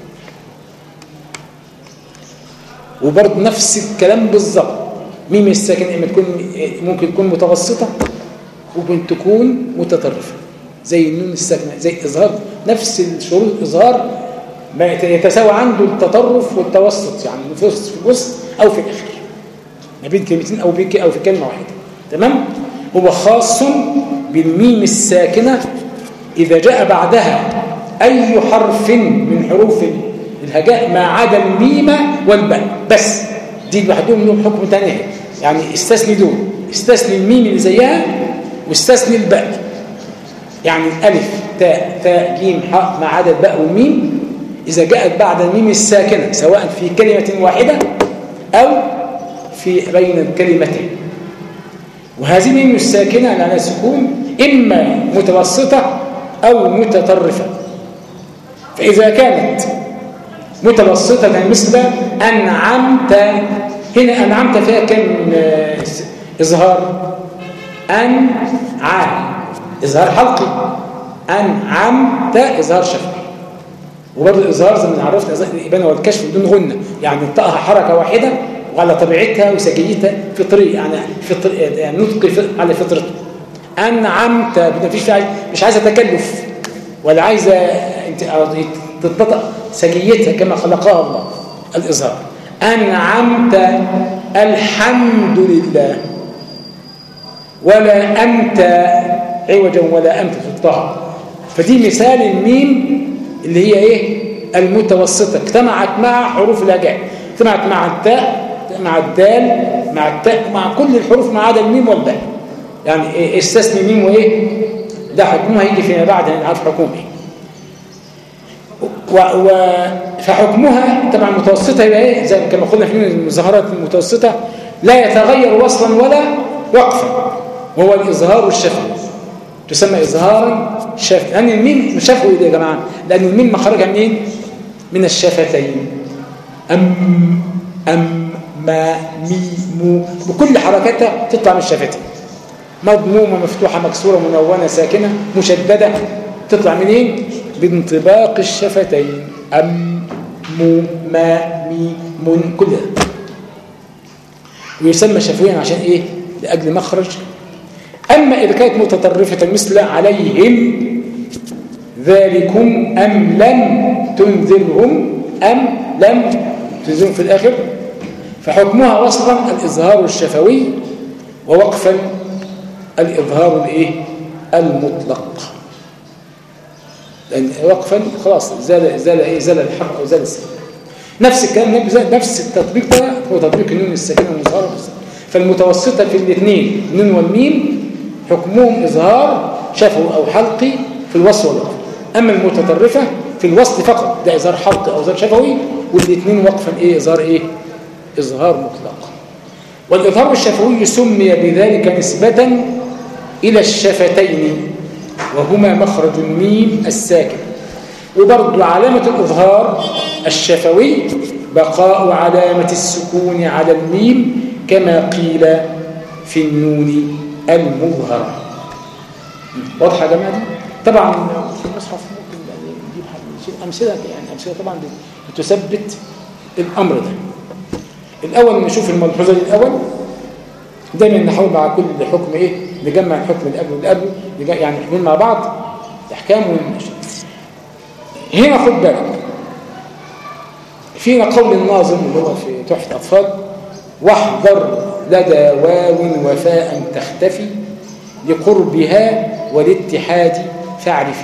وبرضه نفس الكلام بالظبط ميم الساكن اما تكون ممكن تكون متوسطه وممكن تكون متطرفه زي النون الساكنه زي اظهار نفس الشروط الاظهار ما يتساوى عنده التطرف والتوسط يعني في الوسط او في الاخر ما بين كلمتين او بين او في كلمه واحده تمام هو خاص بالميم الساكنه اذا جاء بعدها اي حرف من حروف الهجاء ما عدا الميم والباء بس دي لوحدهم لهم حكم ثاني يعني استثني دول استثني الميم اللي زيها واستثني الباء يعني الف تاء تاء جيم حاء ما عدا الباء والميم اذا جاءت بعد الميم الساكنه سواء في كلمه واحده او في بين الكلمتين وهذه الميم الساكنه على سكون اما متوسطه أو متطرفة فإذا كانت متوسطة مثل أنعمت هنا أنعمت فيها كم آه، إظهار أنعم إظهار حلقي أنعمت إظهار شفوي وبرضه الإظهار زي ما عرفت الإبانة والكشف بدون غنة يعني انطقها حركة واحدة وعلى طبيعتها وسجيتها فطرية يعني فطر يعني نطق على فطرته أنعمت ما فيش مش عايزة تكلف ولا عايزة تتنطق سجيتها كما خلقها الله الإظهار أنعمت الحمد لله ولا أنت عوجا ولا أنت في الطهر فدي مثال الميم اللي هي إيه المتوسطة اجتمعت مع حروف الهجاء اجتمعت مع التاء مع الدال مع التاء مع كل الحروف ما عدا الميم والباء يعني إيه استثني ميم وايه ده حكمها هيجي فيما بعد عارف حكمه ايه و... و... فحكمها طبعا متوسطه يبقى ايه زي كما قلنا في المظاهرات المتوسطه لا يتغير وصلا ولا وقفا وهو الاظهار الشفوي تسمى اظهارا شفوي لان الميم شفوي يا جماعه لان الميم مخرجها منين من الشفتين ام ام ما مي مو بكل حركاتها تطلع من الشفتين مضمومه مفتوحه مكسوره منونه ساكنه مشدده تطلع منين بانطباق الشفتين أم مو ما مي من كل ده ويسمى شفويا عشان إيه لأجل مخرج أما إذا كانت متطرفة مثل عليهم ذلكم أم لم تنذرهم أم لم تنذرهم في الآخر فحكمها وصلا الإظهار الشفوي ووقفا الإظهار الإيه المطلق لأن وقفا خلاص زال زال إيه زال الحق أو زال السكين نفس الكلام نفس التطبيق ده هو تطبيق النون الساكنه والمظهره فالمتوسطه في الاثنين النون والميم حكمهم اظهار شفوي او حلقي في الوصل والوقف اما المتطرفه في الوصل فقط ده اظهار حلقي او اظهار شفوي والاثنين وقفا ايه اظهار ايه اظهار مطلق والاظهار الشفوي سمي بذلك نسبه الى الشفتين وهما مخرج الميم الساكن وبرضو علامة الإظهار الشفوي بقاء علامة السكون على الميم كما قيل في النون المظهرة واضحة يا جماعة طبعا في المصحف ممكن نجيب أمثلة يعني أمثلة طبعا بتثبت الأمر ده الأول نشوف الملحوظة الأول دايما نحاول مع كل حكم إيه نجمع الحكم اللي قبله واللي قبله يعني نحكمين مع بعض الاحكام والمشاكل هنا خد بالك فينا قول الناظم اللي هو في تحفة أطفال واحذر لدى واو وفاء تختفي لقربها والاتحاد فاعرفي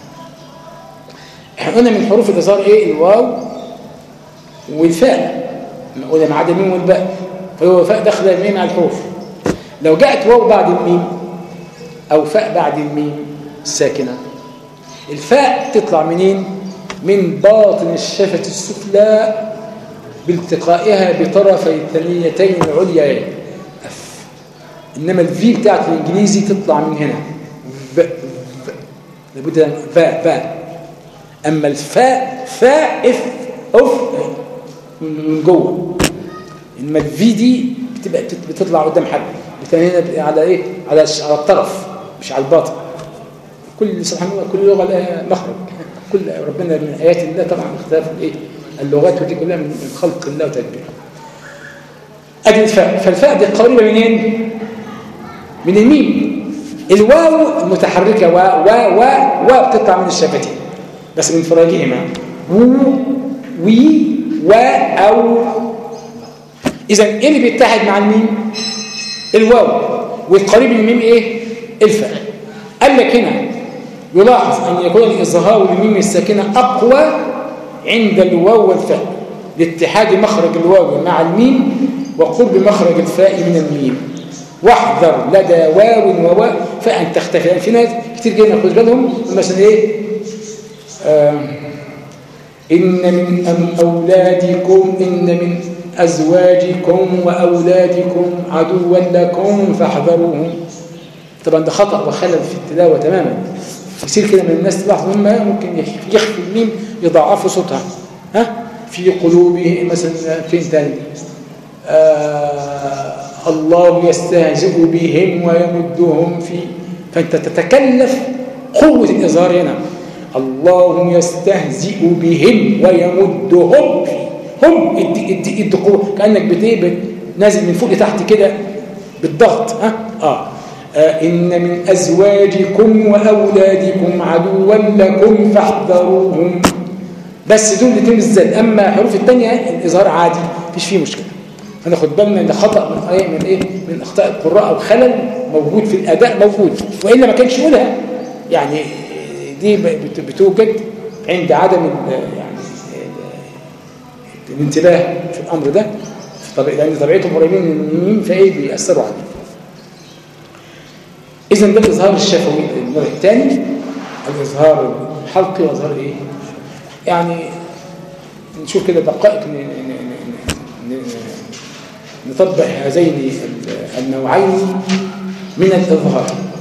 احنا قلنا من حروف الإظهار ايه الواو والفاء قلنا ما عدا الميم والباء فهو فاء داخله الميم على الحروف لو جاءت واو بعد الميم أو فاء بعد الميم الساكنة الفاء تطلع منين من باطن الشفة السفلى بالتقائها بطرفي الثنيتين العليا أف إنما الفي بتاعت الإنجليزي تطلع من هنا ف لابد فاء فاء أما الفاء فاء اف اف من جوه إنما الفي دي بتبقى بتطلع قدام حد هنا على ايه على على الطرف مش على الباطن كل سبحان الله كل لغه لها مخرج كل ربنا من ايات الله طبعا اختلاف الايه اللغات ودي كلها من خلق الله وتدبيره ادي الفاء فالفاء دي قريبه منين من الميم الواو المتحركه و و و و بتطلع من الشفتين بس من فراجهما و وي و او اذا ايه اللي بيتحد مع الميم الواو والقريب من الميم ايه الفاء قال لك هنا يلاحظ ان يكون الاظهار للميم الساكنه اقوى عند الواو والفاء لاتحاد مخرج الواو مع الميم وقرب مخرج الفاء من الميم واحذر لدى واو وواو فان تختفي يعني في ناس كتير جايين ياخذ بالهم مثلا ايه آه ان من أم اولادكم ان من أزواجكم وأولادكم عدوا لكم فاحذروهم طبعا ده خطأ وخلل في التلاوة تماما كثير كده من الناس تلاحظ هم ممكن يخفي الميم يضعفوا صوتها ها في قلوبهم مثلا فين تاني آه الله يستهزئ بهم ويمدهم في فانت تتكلف قوة الإظهار هنا الله يستهزئ بهم ويمدهم في هم ادي ادي ادي قوة كأنك بتيه نازل من فوق لتحت كده بالضغط ها آه. آه إن من أزواجكم وأولادكم عدوا لكم فاحذروهم بس دول الاثنين بالذات أما الحروف الثانية الإظهار عادي مفيش فيه مشكلة فناخد بالنا ان خطأ من ايه من ايه من اخطاء القراء او خلل موجود في الاداء موجود والا ما كانش يقولها يعني دي بتوجد عند عدم يعني الانتباه في الامر ده لان طبيعتهم قريبين من الميم فايه بيأثروا عليه اذا ده الاظهار الشفوي النوع الثاني الاظهار الحلقي واظهار ايه يعني نشوف كده دقائق نطبق هذين النوعين من الإظهار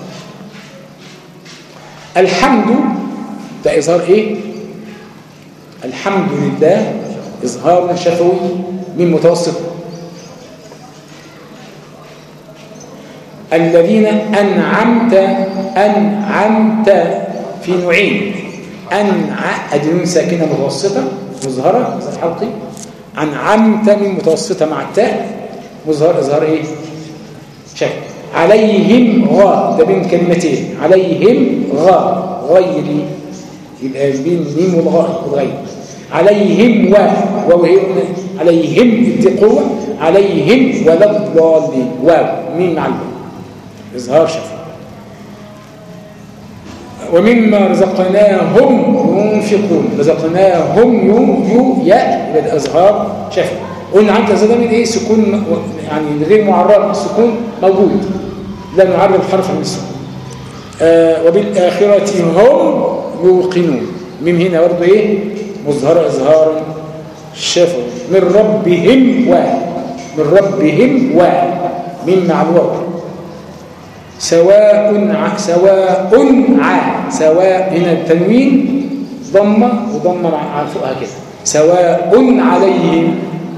الحمد ده إظهار إيه؟ الحمد لله إظهار شفوي من متوسط الذين أنعمت أنعمت في نوعين أنع أدنون ساكنة متوسطة مظهرة حلقي أنعمت من متوسطة مع التاء مظهر إظهار إيه شكل عليهم غا ده بين كلمتين عليهم غا غيري يبقى بين الميم والغاء والغير عليهم و وهي عليهم قوة عليهم ولا الضالين واو مين مع إظهار شفاء ومما رزقناهم ينفقون رزقناهم يو يو يا يبقى إظهار شفاء قلنا عند ده من ايه سكون يعني غير معرب السكون موجود لا نعرب الحرف من السكون آه وبالآخرة هم يوقنون من هنا برضه ايه مظهر إظهارا شفوا من ربهم و من ربهم و من مع الواو سواء ع سواء ع سواء هنا التنوين ضمه وضمه مع فوقها كده سواء عليهم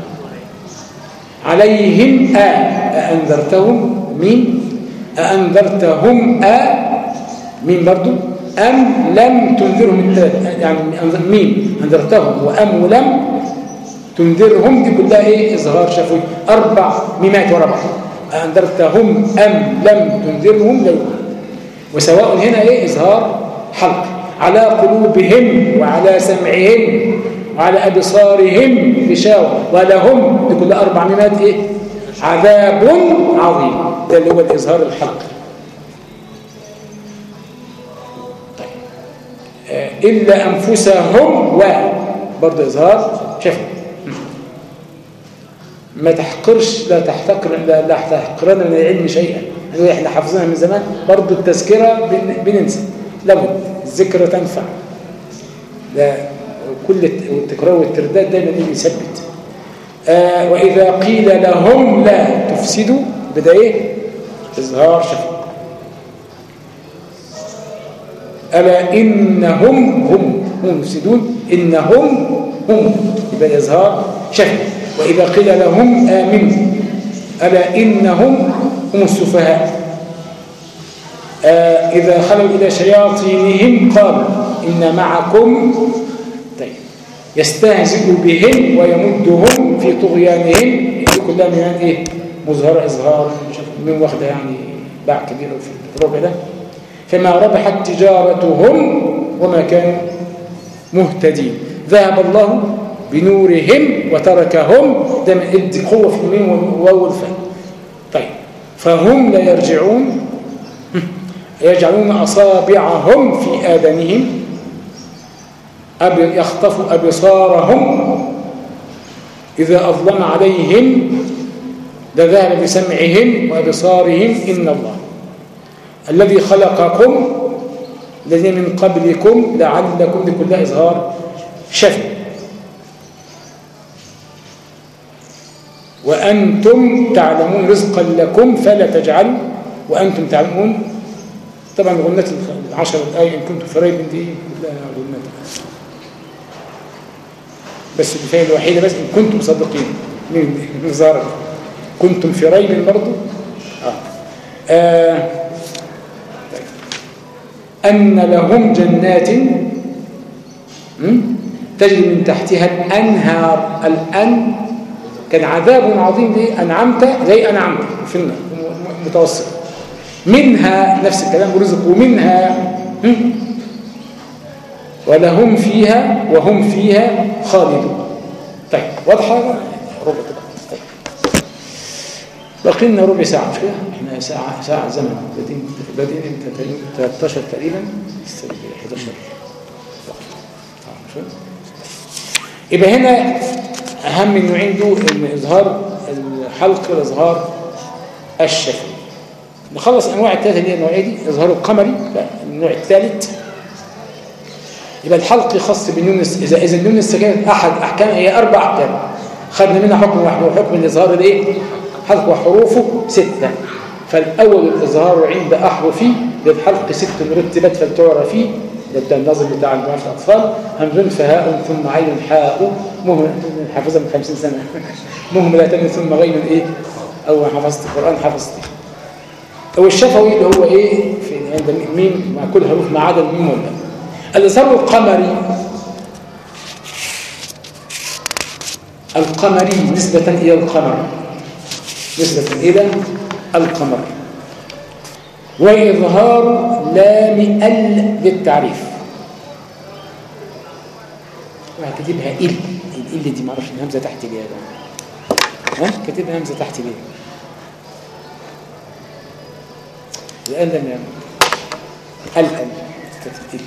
عليهم آ أأنذرتهم مين أأنذرتهم آ مين برضو أم لم تنذرهم يعني مين أنذرتهم وأم ولم تنذرهم دي كلها إيه إظهار شفوي أربع ميمات ورا بعض أنذرتهم أم لم تنذرهم لا وسواء هنا إيه إظهار حلق على قلوبهم وعلى سمعهم وعلى أبصارهم غشاوة ولهم لكل أربع ميمات إيه عذاب عظيم ده اللي هو الإظهار الحق طيب آه، إلا أنفسهم و برضه إظهار شفا ما تحقرش لا تحتقر لا, لا تحقرن من العلم شيئا احنا حافظينها من زمان برضه التذكرة بننسى لابد الذكرى تنفع ده كل التكرار والترداد دايما ايه بيثبت آه واذا قيل لهم لا تفسدوا بدا ايه اظهار شفاء الا انهم هم هم مفسدون انهم هم يبقى الاظهار شفاء واذا قيل لهم امنوا الا انهم هم السفهاء آه إذا خلوا إلى شياطينهم قالوا إن معكم يستهزئ بهم ويمدهم في طغيانهم دي كلها من ايه مظهر اظهار من واخده يعني باع كبير في الربع ده فما ربحت تجارتهم وما كانوا مهتدين ذهب الله بنورهم وتركهم ده من ادي قوه في الميم والواو والفاء طيب فهم لا يرجعون يجعلون اصابعهم في اذانهم يخطف أبصارهم إذا أظلم عليهم لذهب بسمعهم وأبصارهم إن الله الذي خلقكم الذي من قبلكم لعلكم بكل إظهار شفي وأنتم تعلمون رزقا لكم فلا تجعلوا وأنتم تعلمون طبعا غنات العشر الآية إن كنتم في ريب دي كلها غنات بس الفاية الوحيدة بس إن كنتم صادقين من نظارة كنتم في ريب برضه آه. آه. طيب. أن لهم جنات تجري من تحتها الأنهار الأن كان عذاب عظيم ليه أنعمت زي أنعمت في المتوسط منها نفس الكلام رزق ومنها ولهم فيها وهم فيها خالدون طيب واضحة ربع كده طيب. بقي لنا ربع ساعة مش كده احنا ساعة ساعة زمن بادين بادين 13 تقريبا 11 يبقى هنا أهم النوعين دول إظهار الحلق والإظهار الشفوي نخلص أنواع الثلاثة اللي هي النوعية دي إظهار القمري النوع الثالث يبقى الحلق خاص بالنون إذا إذا النون السكنة أحد أحكام هي أربع أحكام خدنا منها حكم واحد وحكم الإظهار الإيه؟ حلق وحروفه ستة فالأول الإظهار عند أحرفي للحلق ست مرتبات فلتعرفي ده النظم بتاع الجماعة الأطفال همز فهاء ثم عين حاء مهمل حافظها من 50 سنة مهملة ثم غين إيه أو حفظت القرآن حفظت أو الشفوي اللي هو إيه في عند ميم مع كل حروف ما عدا الميم والباء الإظهار القمري القمري نسبة إلى القمر نسبة إلى القمر وإظهار لام ال للتعريف وهكتبها ال ال دي معرفش الهمزة تحت الياء ها كاتبها همزة تحت الياء الآن لم يعمل الآن كتب ال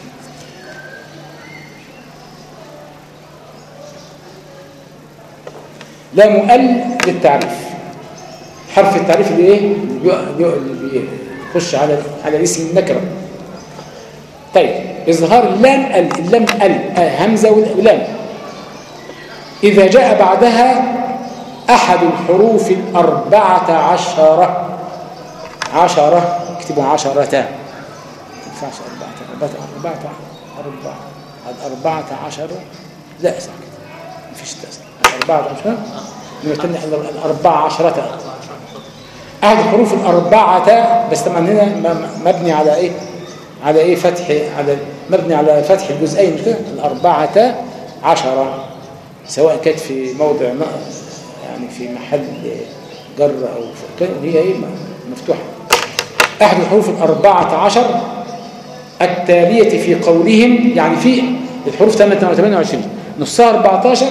لام ال للتعريف حرف التعريف اللي ايه اللي خش على على اسم النكره طيب اظهار اللام ال اللام ال آه، همزه ولام اذا جاء بعدها احد الحروف الاربعه عشره عشره اكتبوا عشره ما ينفعش اربعه اربعه اربعه اربعه عشر لا اسمع كده مفيش تأثير أربعة عشر نتمنى الأربعة عشرة أحد الحروف الأربعة بس طبعا هنا مبني على إيه على إيه فتح على مبني على فتح الجزئين الأربعة عشرة سواء كانت في موضع يعني في محل جر أو هي إيه مفتوحة أحد الحروف الأربعة عشر التالية في قولهم يعني في الحروف 28 نصها 14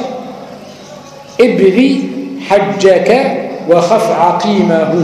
ابغي حجك وخف عقيمه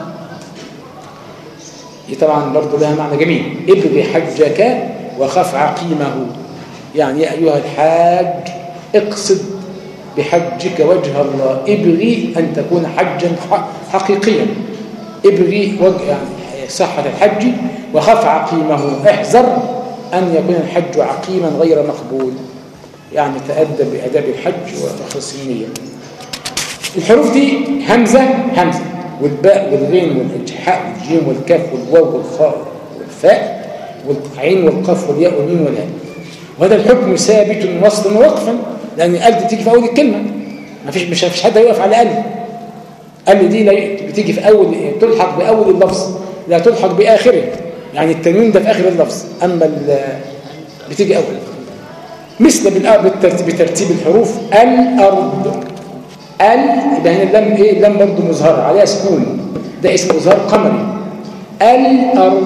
دي طبعا برضه لها معنى جميل ابغي حجك وخف عقيمه يعني يا أيها الحاج اقصد بحجك وجه الله ابغي أن تكون حجا حقيقيا ابغي وجه يعني صحة الحج وخف عقيمه احذر أن يكون الحج عقيما غير مقبول يعني تأدب بأداب الحج وتخلص النية الحروف دي همزة همزة والباء والغين والإجحاء والجيم والكاف والواو والخاء والفاء والعين والقاف والياء والميم والهاء وهذا الحكم ثابت وصلا ووقفا لأن الألف دي تيجي في أول الكلمة ما فيش مش فيش حد يقف على ألف ألف دي لا بتيجي في أول تلحق بأول اللفظ لا تلحق بآخره يعني التنوين ده في آخر اللفظ أما بتيجي أول مثل بترتيب الحروف الأرض ال يبقى هنا اللام ايه اللام برضه مظهره عليها سكون ده اسمه اظهار قمري الارض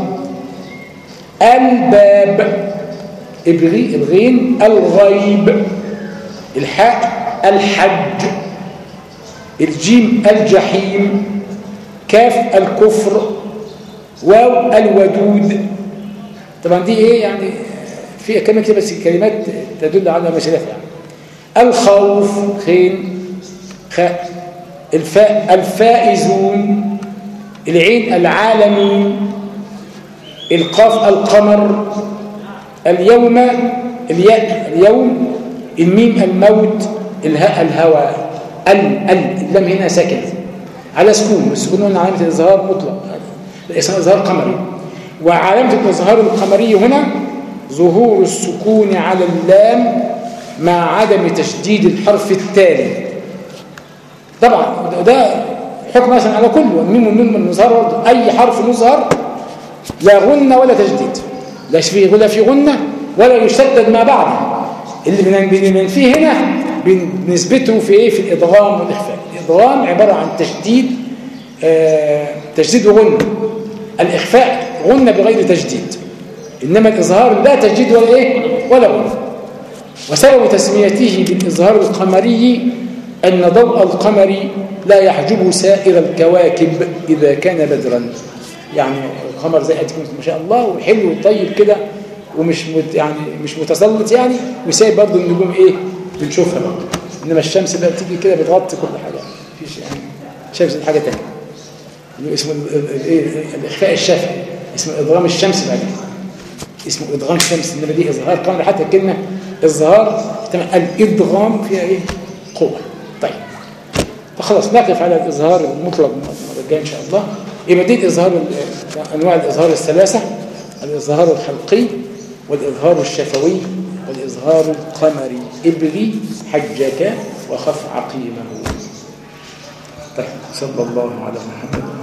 الباب ابغي الغين الغيب الحاء الحج الجيم الجحيم كاف الكفر واو الودود طبعا دي ايه يعني في كلمه كده بس كلمات تدل على مسألة يعني الخوف خين خاء الفاء الفائزون العين العالمين القاف القمر اليوم الياء اليوم الميم الموت الهاء الهوى ال ال اللام هنا ساكن على سكون والسكون هنا علامه الاظهار مطلق اظهار قمري وعلامة الإظهار القمري هنا ظهور السكون على اللام مع عدم تشديد الحرف التالي طبعا ده حكم مثلا على كله الميم والنون من المظهر أي حرف مظهر لا غنة ولا تجديد لا في ولا في غنة ولا يشدد ما بعده اللي بننفيه هنا بنثبته في ايه في الادغام والاخفاء الادغام عباره عن تشديد آه تشديد وغنه الاخفاء غنه بغير تجديد انما الاظهار لا تجديد ولا ايه ولا غنه وسبب تسميته بالاظهار القمري ان ضوء القمر لا يحجب سائر الكواكب اذا كان بدرا يعني القمر زي ما شاء الله وحلو وطيب كده ومش مت يعني مش متسلط يعني وسايب برضه النجوم ايه بنشوفها برضه انما الشمس بقى بتيجي كده بتغطي كل حاجه مفيش يعني شمس دي حاجه ثانيه اللي اسمه الايه الاخفاء الشفهي اسمه ادغام الشمس بعد اسمه ادغام الشمس انما دي اظهار قمر حتى الكلمه اظهار الادغام فيها ايه قوه طيب فخلاص نقف على الاظهار المطلق المره الجايه ان شاء الله يبقى دي اظهار انواع الاظهار الثلاثه الإظهار الخلقي والإظهار الشفوي والإظهار القمري ابغي حجك وخف عقيمه طيب صلى الله على محمد